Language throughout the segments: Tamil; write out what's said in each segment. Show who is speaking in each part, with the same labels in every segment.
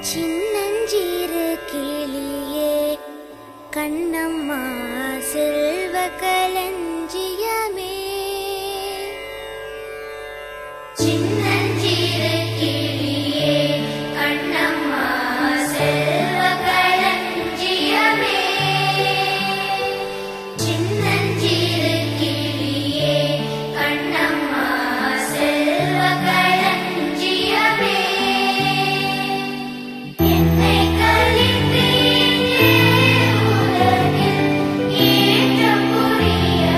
Speaker 1: சின்னஞ்சிறு கிளியே கண்ணம்மா செல்வ களஞ்சியமே சின்னஞ்சிறு கிளியே கண்ணம்மா செல்வ களஞ்சியமே சின்னஞ்சிறு கிளியே கண்ணம்மா செல்வ களஞ்சியமே என்னை கலித்தீனே உலகில் ஏற்றம் புரிய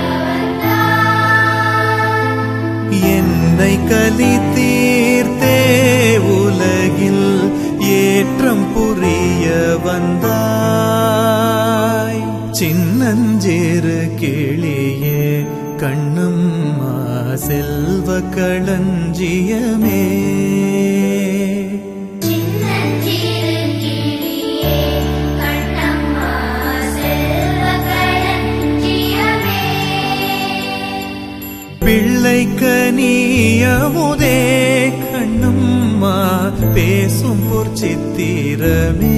Speaker 1: வந்தாய்
Speaker 2: என்னை கலி தீர்த்தே உலகில் ஏற்றம் புரிய வந்தாய் சின்னஞ்சேறு கிளியே கண்ணம்மா செல்வ களஞ்சியமே
Speaker 1: சின்னஞ்சிறு கிளியே கண்ணம்மா செல்வ களஞ்சியமே
Speaker 2: பிள்ளை கனியமுதே கண்ணம்மா பேசும் பொற்சித்திரமே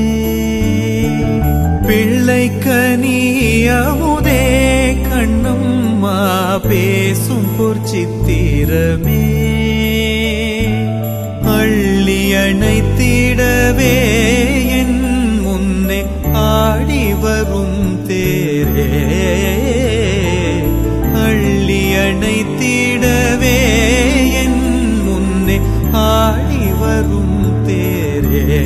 Speaker 2: பிள்ளை கனியமுதே கண்ணம்மா பேசும் பொற்சித்திரமே அள்ளி அணைத்திடவே என் முன்னே ஆடி வரும் தேரே அள்ளி அணைத்திடவே என் முன்னே ஆடி வரும் தேரே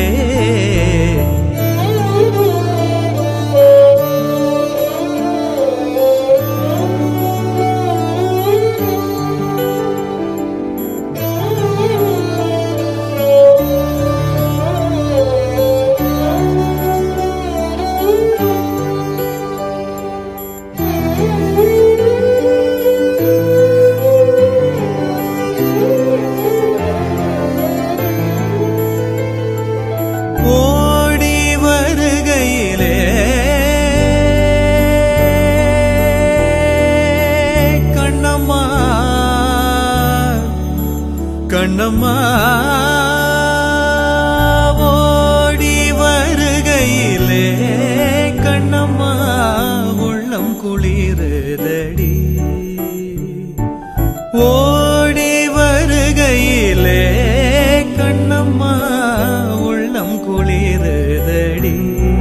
Speaker 2: ஓடி வருகையிலே கண்ணம்மா கண்ணம்மா ஓடி வருகையிலே கண்ணம்மா உள்ளம் குளிருதடி ஓடி வருகையிலே கண்ணம்மா உள்ளம் குளிருதடி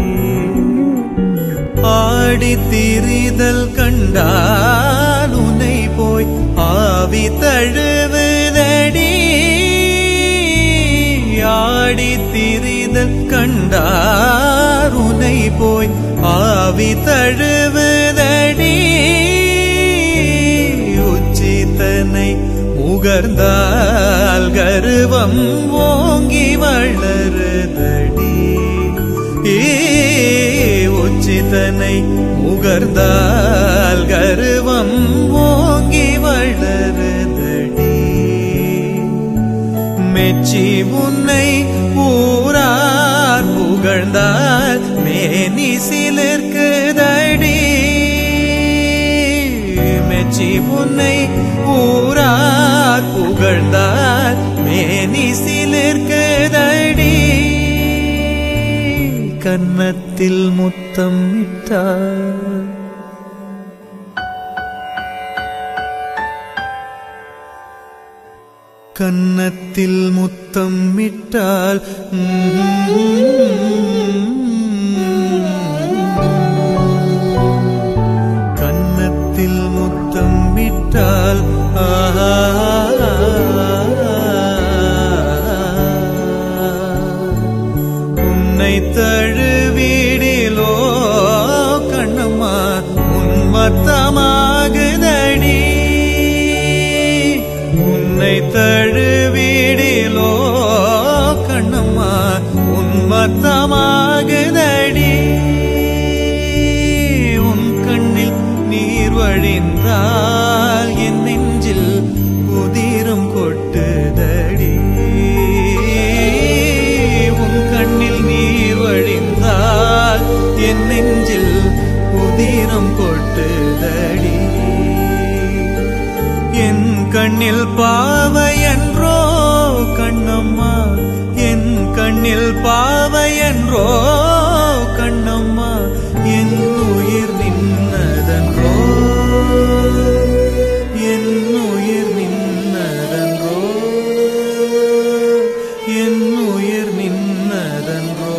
Speaker 2: ஆடி திரிதல் கண்டால் உனை போய் ஆவி தழுவுதடி ஆடி திரிதல் கண்டார் உனை போய் ஆவி தழுவுதடி உச்சித்தனை முகர்ந்தால் கருவம் ஓங்கி வளருதடி ஏ உச்சிதனை முகர்ந்தால் கருவம் ஓங்கி வளருதடி மெச்சி உன்னை ஊரார் புகழ்ந்தால் மேனி சிலிர்க்குதடி மெச்சி உன்னை ஊரார் புகழ்ந்தால் மேனி சிலிர்க்குதடி கன்னத்தில் முத்தம் இட்டார் கன்னத்தில் முத்தம் இட்டால் கன்னத்தில் முத்தம் இட்டால் உன்னை தழுவிடிலோ கண்ணம்மா உன்மத்தமாகுதடி உன்னை தழுவிடிலோ கண்ணம்மா உன்மத்தமாகுதடி உன் கண்ணில் நீர் வழிந்தால் என் நெஞ்சில் உதிரம் கொட்டுதடி உன் கண்ணில் நீர் வழிந்தால் என் நெஞ்சில் உதிரம் கொட்டுதடி என் கண்ணில் பாவையன்றோ கண்ணம்மா என் கண்ணில் நின்னதன்றோ கண்ணம்மா என் உயிர் நின்னதன்றோ என் உயிர் நின்னதன்றோ என் உயிர் நின்னதன்றோ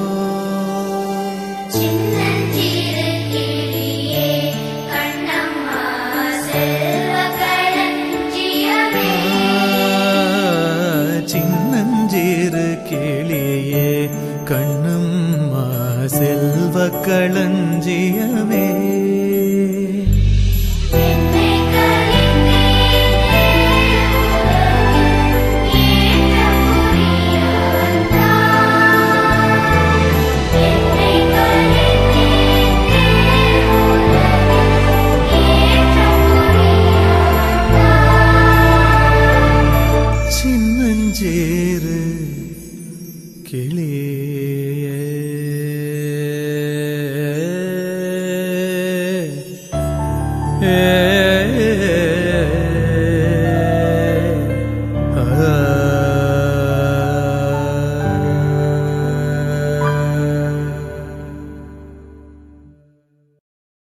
Speaker 1: சின்னஞ்சிறு கிளியே கண்ணம்மா செல்வ களஞ்சியமே
Speaker 2: சின்னஞ்சீரு கிளியே கண்ணம்மா செல்வ களஞ்சியமே